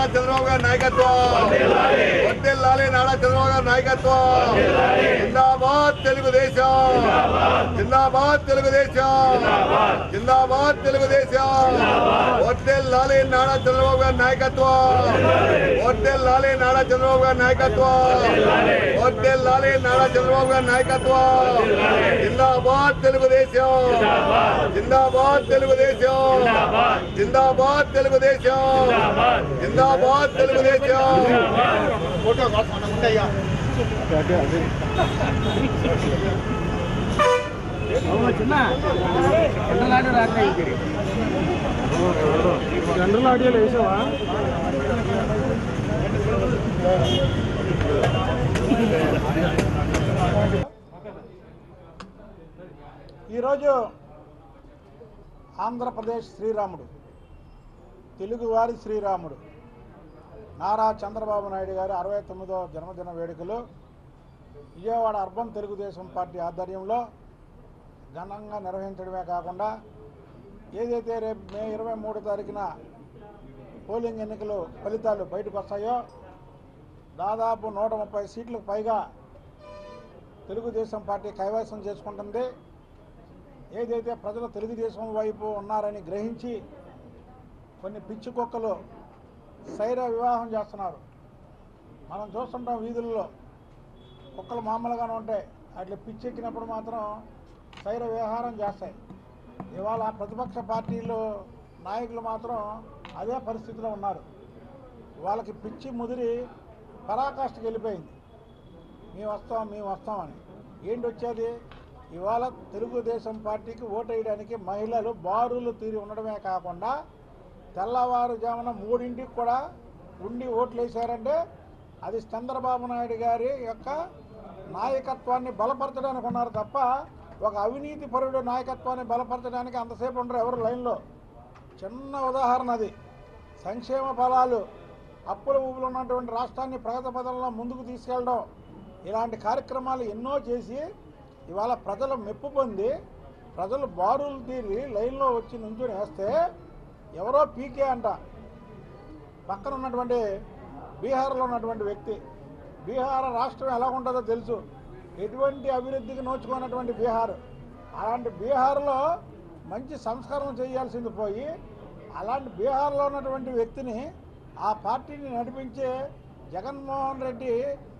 నారా చంద్రబాబు గారి నాయకత్వం వర్దిల్లాలి నారా చంద్రబాబు గారి నాయకత్వం జిందాబాద్ తెలుగుదేశం జిందాబాద్ తెలుగుదేశం జిందాబాద్ తెలుగుదేశం వర్దిల్లాలి నారా చంద్రబాబు గారి నాయకత్వం వర్దిల్లాలి నారా చంద్రబాబు గారి నాయకత్వం వర్దిల్లాలి నారా చంద్రబాబు గారి నాయకత్వం జిందాబాద్ తెలుగుదేశం జిందాబాద్ తెలుగుదేశం జిందాబాద్ తెలుగుదేశం జిందాబాద్ తెలుగుదేశం జనరల్ ఆడియోలో వేసావా ఈరోజు ఆంధ్రప్రదేశ్ శ్రీరాముడు తెలుగువారి శ్రీరాముడు నారా చంద్రబాబు నాయుడు గారి అరవై తొమ్మిదో జన్మదిన వేడుకలు విజయవాడ అర్బన్ తెలుగుదేశం పార్టీ ఆధ్వర్యంలో ఘనంగా నిర్వహించడమే కాకుండా ఏదైతే రేపు మే ఇరవై మూడో తారీఖున పోలింగ్ ఎన్నికలు ఫలితాలు బయటకు వస్తాయో దాదాపు నూట ముప్పై సీట్లకు పైగా తెలుగుదేశం పార్టీ కైవసం చేసుకుంటుంది ఏదైతే ప్రజలు తెలుగుదేశం వైపు ఉన్నారని గ్రహించి కొన్ని పిచ్చి కుక్కలు శైర వివాహం చేస్తున్నారు మనం చూస్తుంటాం వీధుల్లో కుక్కలు మామూలుగానే ఉంటాయి అట్లా పిచ్చెక్కినప్పుడు మాత్రం శైర విహారం చేస్తాయి ఇవాళ ప్రతిపక్ష పార్టీలు నాయకులు మాత్రం అదే పరిస్థితిలో ఉన్నారు వాళ్ళకి పిచ్చి ముదిరి పరాకాష్ఠకి వెళ్ళిపోయింది మేము వస్తాం మేము వస్తామని ఏంటి వచ్చేది ఇవాళ తెలుగుదేశం పార్టీకి ఓటు వేయడానికి మహిళలు బారులు తీరి ఉండడమే కాకుండా తెల్లవారుజామున మూడింటికి కూడా ఉండి ఓట్లు వేశారంటే అది చంద్రబాబు నాయుడు గారి యొక్క నాయకత్వాన్ని బలపరచడానికి ఉన్నారు తప్ప ఒక అవినీతి పరుడు నాయకత్వాన్ని బలపరచడానికి అంతసేపు ఉండరు ఎవరు లైన్లో చిన్న ఉదాహరణ అది సంక్షేమ ఫలాలు అప్పుల ఊపులు ఉన్నటువంటి రాష్ట్రాన్ని ప్రగతి పదంలో ముందుకు తీసుకెళ్ళడం ఇలాంటి కార్యక్రమాలు ఎన్నో చేసి ఇవాళ ప్రజలు మెప్పు పొంది ప్రజలు బారులు తీరి లైన్లో వచ్చి నుంచుని వేస్తే ఎవరో పీకే అంట పక్కన ఉన్నటువంటి బీహార్లో ఉన్నటువంటి వ్యక్తి బీహార్ రాష్ట్రం ఎలా ఉంటుందో తెలుసు ఎటువంటి అభివృద్ధికి నోచుకున్నటువంటి బీహార్ అలాంటి బీహార్లో మంచి సంస్కరణ చేయాల్సింది పోయి అలాంటి బీహార్లో ఉన్నటువంటి వ్యక్తిని ఆ పార్టీని నడిపించే జగన్మోహన్ రెడ్డి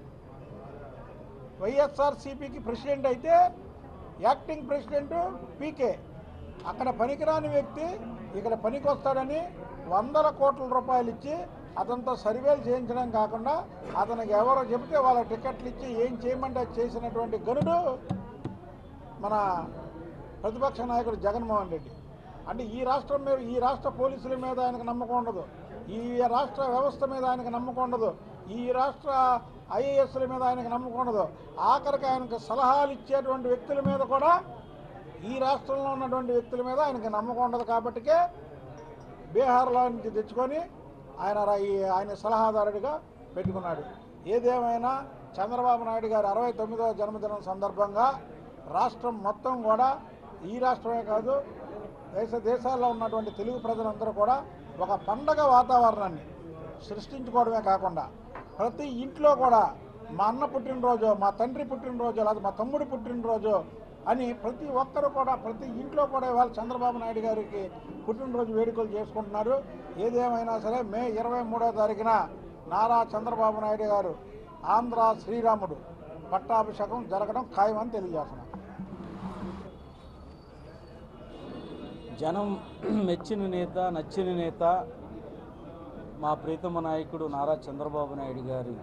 వైఎస్ఆర్సీపీకి ప్రెసిడెంట్ అయితే యాక్టింగ్ ప్రెసిడెంట్ పీకే అక్కడ పనికిరాని వ్యక్తి ఇక్కడ పనికి వస్తాడని వందల కోట్ల రూపాయలు ఇచ్చి అతనితో సర్వేలు చేయించడం కాకుండా అతనికి ఎవరో చెబితే వాళ్ళ టికెట్లు ఇచ్చి ఏం చేయమంటే అది చేసినటువంటి గనుడు మన ప్రతిపక్ష నాయకుడు జగన్మోహన్ రెడ్డి అంటే ఈ రాష్ట్రం మీద ఈ రాష్ట్ర పోలీసుల మీద ఆయనకు నమ్మకం ఉండదు ఈ రాష్ట్ర వ్యవస్థ మీద ఆయనకు నమ్మకం ఉండదు ఈ రాష్ట్ర ఐఏఎస్ల మీద ఆయనకు నమ్మకం ఉండదు ఆఖరికి ఆయనకు సలహాలు ఇచ్చేటువంటి వ్యక్తుల మీద కూడా ఈ రాష్ట్రంలో ఉన్నటువంటి వ్యక్తుల మీద ఆయనకి నమ్మకం ఉండదు కాబట్టికే బీహార్లో నుంచి తెచ్చుకొని ఆయన రా- ఈ ఆయన సలహాదారుడిగా పెట్టుకున్నాడు ఏదేమైనా చంద్రబాబు నాయుడు గారి అరవై తొమ్మిదవ జన్మదినం సందర్భంగా రాష్ట్రం మొత్తం కూడా ఈ రాష్ట్రమే కాదు దేశ దేశాల్లో ఉన్నటువంటి తెలుగు ప్రజలందరూ కూడా ఒక పండగ వాతావరణాన్ని సృష్టించుకోవడమే కాకుండా ప్రతి ఇంట్లో కూడా మా అన్న పుట్టినరోజు మా తండ్రి పుట్టినరోజు లేదా మా తమ్ముడి పుట్టినరోజు అని ప్రతి ఒక్కరు కూడా ప్రతి ఇంట్లో కూడా ఇవాళ చంద్రబాబు నాయుడు గారికి పుట్టినరోజు వేడుకలు చేసుకుంటున్నారు ఏదేమైనా సరే మే ఇరవై మూడో తారీఖున నారా చంద్రబాబు నాయుడు గారు ఆంధ్ర శ్రీరాముడు పట్టాభిషేకం జరగడం ఖాయమని తెలియజేస్తున్నారు జనం మెచ్చిన నేత నచ్చిన నేత మా ప్రీతమ నాయకుడు నారా చంద్రబాబు నాయుడు గారి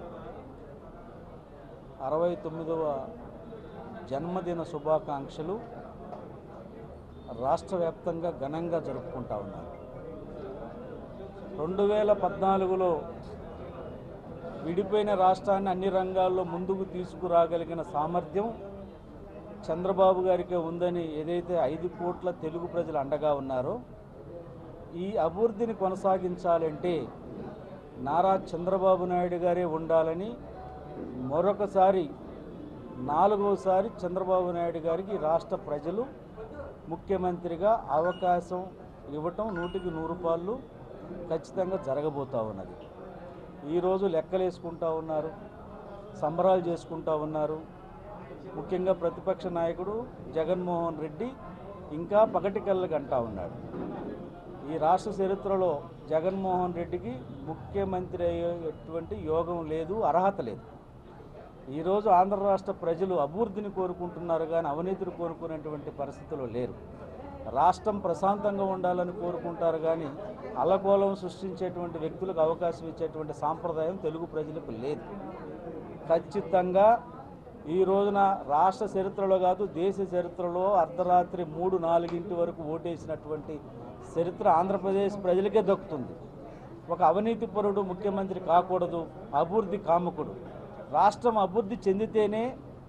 అరవై తొమ్మిదవ జన్మదిన శుభాకాంక్షలు రాష్ట్ర వ్యాప్తంగా ఘనంగా జరుపుకుంటా ఉన్నారు రెండు వేల పద్నాలుగులో విడిపోయిన రాష్ట్రాన్ని అన్ని రంగాల్లో ముందుకు తీసుకురాగలిగిన సామర్థ్యం చంద్రబాబు గారికి ఉందని ఏదైతే ఐదు కోట్ల తెలుగు ప్రజలు అండగా ఉన్నారో ఈ అభివృద్ధిని కొనసాగించాలంటే నారా చంద్రబాబు నాయుడు గారే ఉండాలని మరొకసారి నాలుగవసారి చంద్రబాబు నాయుడు గారికి రాష్ట్ర ప్రజలు ముఖ్యమంత్రిగా అవకాశం ఇవ్వటం నూటికి నూరు రూపాయలు ఖచ్చితంగా జరగబోతూ ఉన్నది ఈరోజు లెక్కలేసుకుంటా ఉన్నారు సంబరాలు చేసుకుంటా ఉన్నారు ముఖ్యంగా ప్రతిపక్ష నాయకుడు జగన్మోహన్ రెడ్డి ఇంకా పగటి కళ్ళకి అంటా ఉన్నాడు ఈ రాష్ట్ర చరిత్రలో జగన్మోహన్ రెడ్డికి ముఖ్యమంత్రి అయ్యేటువంటి యోగం లేదు అర్హత లేదు ఈరోజు ఆంధ్ర రాష్ట్ర ప్రజలు అభివృద్ధిని కోరుకుంటున్నారు కానీ అవినీతిని కోరుకునేటువంటి పరిస్థితులు లేరు రాష్ట్రం ప్రశాంతంగా ఉండాలని కోరుకుంటారు కానీ అల్లకోలం సృష్టించేటువంటి వ్యక్తులకు అవకాశం ఇచ్చేటువంటి సాంప్రదాయం తెలుగు ప్రజలకు లేదు ఖచ్చితంగా ఈ రోజున రాష్ట్ర చరిత్రలో కాదు దేశ చరిత్రలో అర్ధరాత్రి మూడు నాలుగింటి వరకు ఓటేసినటువంటి చరిత్ర ఆంధ్రప్రదేశ్ ప్రజలకే దక్కుతుంది ఒక అవినీతి పరుడు ముఖ్యమంత్రి కాకూడదు అభివృద్ధి కాముకుడు రాష్ట్రం అభివృద్ధి చెందితేనే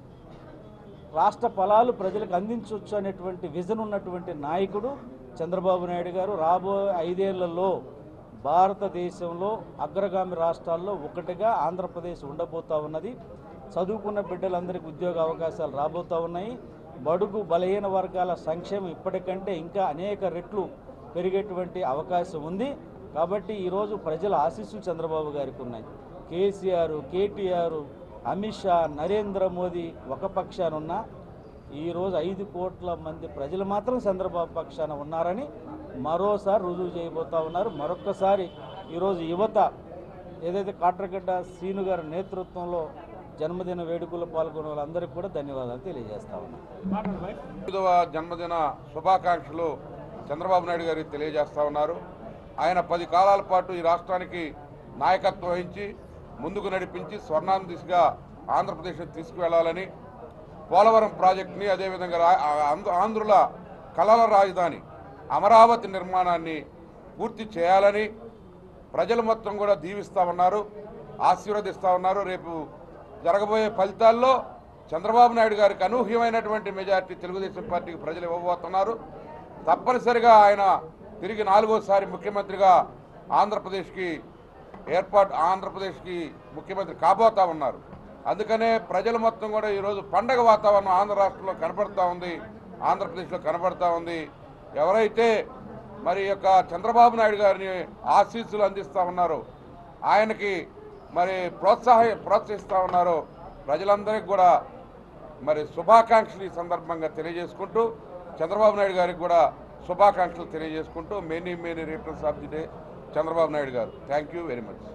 రాష్ట్ర ఫలాలు ప్రజలకు అందించవచ్చు అనేటువంటి విజన్ ఉన్నటువంటి నాయకుడు చంద్రబాబు నాయుడు గారు రాబోయే ఐదేళ్లలో భారతదేశంలో అగ్రగామి రాష్ట్రాల్లో ఒకటిగా ఆంధ్రప్రదేశ్ ఉండబోతా ఉన్నది చదువుకున్న బిడ్డలందరికీ ఉద్యోగ అవకాశాలు రాబోతూ ఉన్నాయి బడుగు బలహీన వర్గాల సంక్షేమం ఇప్పటికంటే ఇంకా అనేక రెట్లు పెరిగేటువంటి అవకాశం ఉంది కాబట్టి ఈరోజు ప్రజల ఆశీస్సులు చంద్రబాబు గారికి ఉన్నాయి కేసీఆర్ కేటీఆర్ అమిత్ షా నరేంద్ర మోదీ ఒక పక్షాన ఉన్నా ఈరోజు ఐదు కోట్ల మంది ప్రజలు మాత్రం చంద్రబాబు పక్షాన ఉన్నారని మరోసారి రుజువు చేయబోతా ఉన్నారు మరొక్కసారి ఈరోజు యువత ఏదైతే కాట్రగడ్డ శ్రీను గారి నేతృత్వంలో జన్మదిన వేడుకల్లో పాల్గొన్న వాళ్ళందరికీ కూడా ధన్యవాదాలు తెలియజేస్తా ఉన్నాను ఐదవ జన్మదిన శుభాకాంక్షలు చంద్రబాబు నాయుడు గారికి తెలియజేస్తా ఉన్నారు ఆయన పది కాలాల పాటు ఈ రాష్ట్రానికి నాయకత్వం వహించి ముందుకు నడిపించి స్వర్ణాంధ్ర దిశగా ఆంధ్రప్రదేశ్ తీసుకువెళ్లాలని పోలవరం ప్రాజెక్టుని అదేవిధంగా రా- ఆంధ్ర- ఆంధ్రుల కళల రాజధాని అమరావతి నిర్మాణాన్ని పూర్తి చేయాలని ప్రజలు మొత్తం కూడా దీవిస్తా ఉన్నారు ఆశీర్వదిస్తా ఉన్నారు రేపు జరగబోయే ఫలితాల్లో చంద్రబాబు నాయుడు గారికి అనూహ్యమైనటువంటి మెజార్టీ తెలుగుదేశం పార్టీకి ప్రజలు ఇవ్వబోతున్నారు తప్పనిసరిగా ఆయన తిరిగి నాలుగోసారి ముఖ్యమంత్రిగా ఆంధ్రప్రదేశ్కి ఏర్పాటు ఆంధ్రప్రదేశ్కి ముఖ్యమంత్రి కాబోతా ఉన్నారు అందుకనే ప్రజలు మొత్తం కూడా ఈరోజు పండగ వాతావరణం ఆంధ్ర రాష్ట్రంలో కనపడతా ఉంది ఆంధ్రప్రదేశ్లో కనపడతా ఉంది ఎవరైతే మరి ఈ యొక్క చంద్రబాబు నాయుడు గారిని ఆశీస్సులు అందిస్తూ ఉన్నారో ఆయనకి మరి ప్రోత్సాహ ప్రోత్సహిస్తూ ఉన్నారో ప్రజలందరికీ కూడా మరి శుభాకాంక్షలు ఈ సందర్భంగా తెలియజేసుకుంటూ చంద్రబాబు నాయుడు గారికి కూడా శుభాకాంక్షలు తెలియజేసుకుంటూ many many returns of the day Chandrababu Naidu garu thank you very much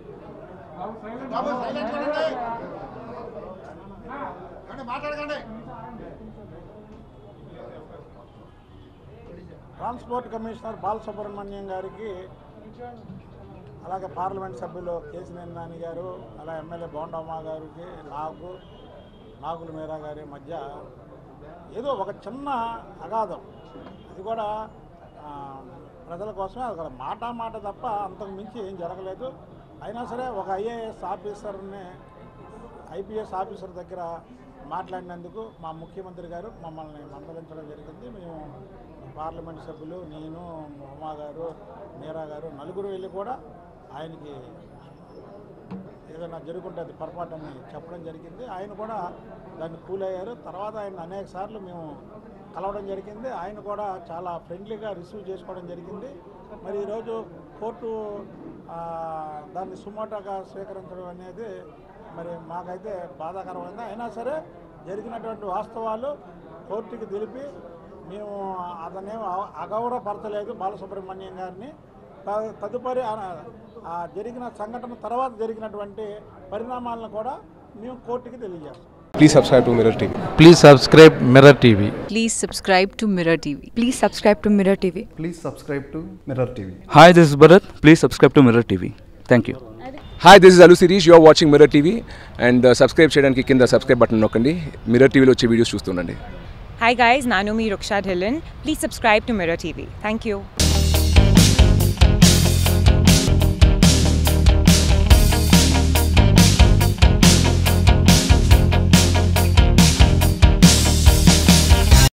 బాబు సైలెంట్ ఉండండి. ఏమండి, మాట్లాడకండి ట్రాన్స్పోర్ట్ కమిషనర్ బాలసుబ్రహ్మణ్యం గారికి అలాగే పార్లమెంట్ సభ్యులు కేసినేని నాని గారు అలా ఎమ్మెల్యే బోండమ్మ గారికి నాకు నాగుల మీరా గారి మధ్య ఏదో ఒక చిన్న అగాధం అది కూడా ఆ, ప్రజల కోసమే అది కూడా మాట మాట తప్ప అంతకు మించి ఏం జరగలేదు అయినా సరే ఒక ఐఏఎస్ ఆఫీసర్ని ఐపీఎస్ ఆఫీసర్ దగ్గర మాట్లాడినందుకు మా ముఖ్యమంత్రి గారు మమ్మల్ని మందలించడం జరిగింది మేము పార్లమెంట్ సభ్యులు నేను ఉమా గారు మీరా గారు నలుగురు వెళ్ళి కూడా ఆయనకి ఏదైనా జరుగుంటే అది పొరపాటు అని చెప్పడం జరిగింది ఆయన కూడా దాన్ని కూల్ అయ్యారు తర్వాత ఆయన అనేక సార్లు మేము కలవడం జరిగింది ఆయన కూడా చాలా ఫ్రెండ్లీగా రిసీవ్ చేసుకోవడం జరిగింది మరి ఈరోజు కోర్టు ఆ, దాన్ని సుమోటోగా స్వీకరించడం అనేది మరి మాకైతే బాధాకరమైంది అయినా సరే జరిగినటువంటి వాస్తవాలు కోర్టుకి తెలిపి మేము అతనేం అవ- అగౌరవపరచలేదు బాలసుబ్రహ్మణ్యం గారిని త- తదుపరి ఆ- ఆ జరిగిన సంఘటన తర్వాత జరిగినటువంటి పరిణామాలను కూడా మేము కోర్టుకి తెలియజేస్తాం Please subscribe to Mirror TV. Please subscribe Mirror TV. Please subscribe to Mirror TV. Please subscribe to Mirror TV. Please subscribe to Mirror TV. Hi, this is Bharat. Please subscribe to Mirror TV. Thank you. Hi, this is Alu Sirish. You are watching Mirror TV and uh, subscribe చేయడానికి కింద subscribe button నొక్కండి mirror టీవీలో వచ్చే videos చూస్తుండండి Hi guys, Nanomi Ruksha Dhillon. Please subscribe to Mirror TV. Thank you.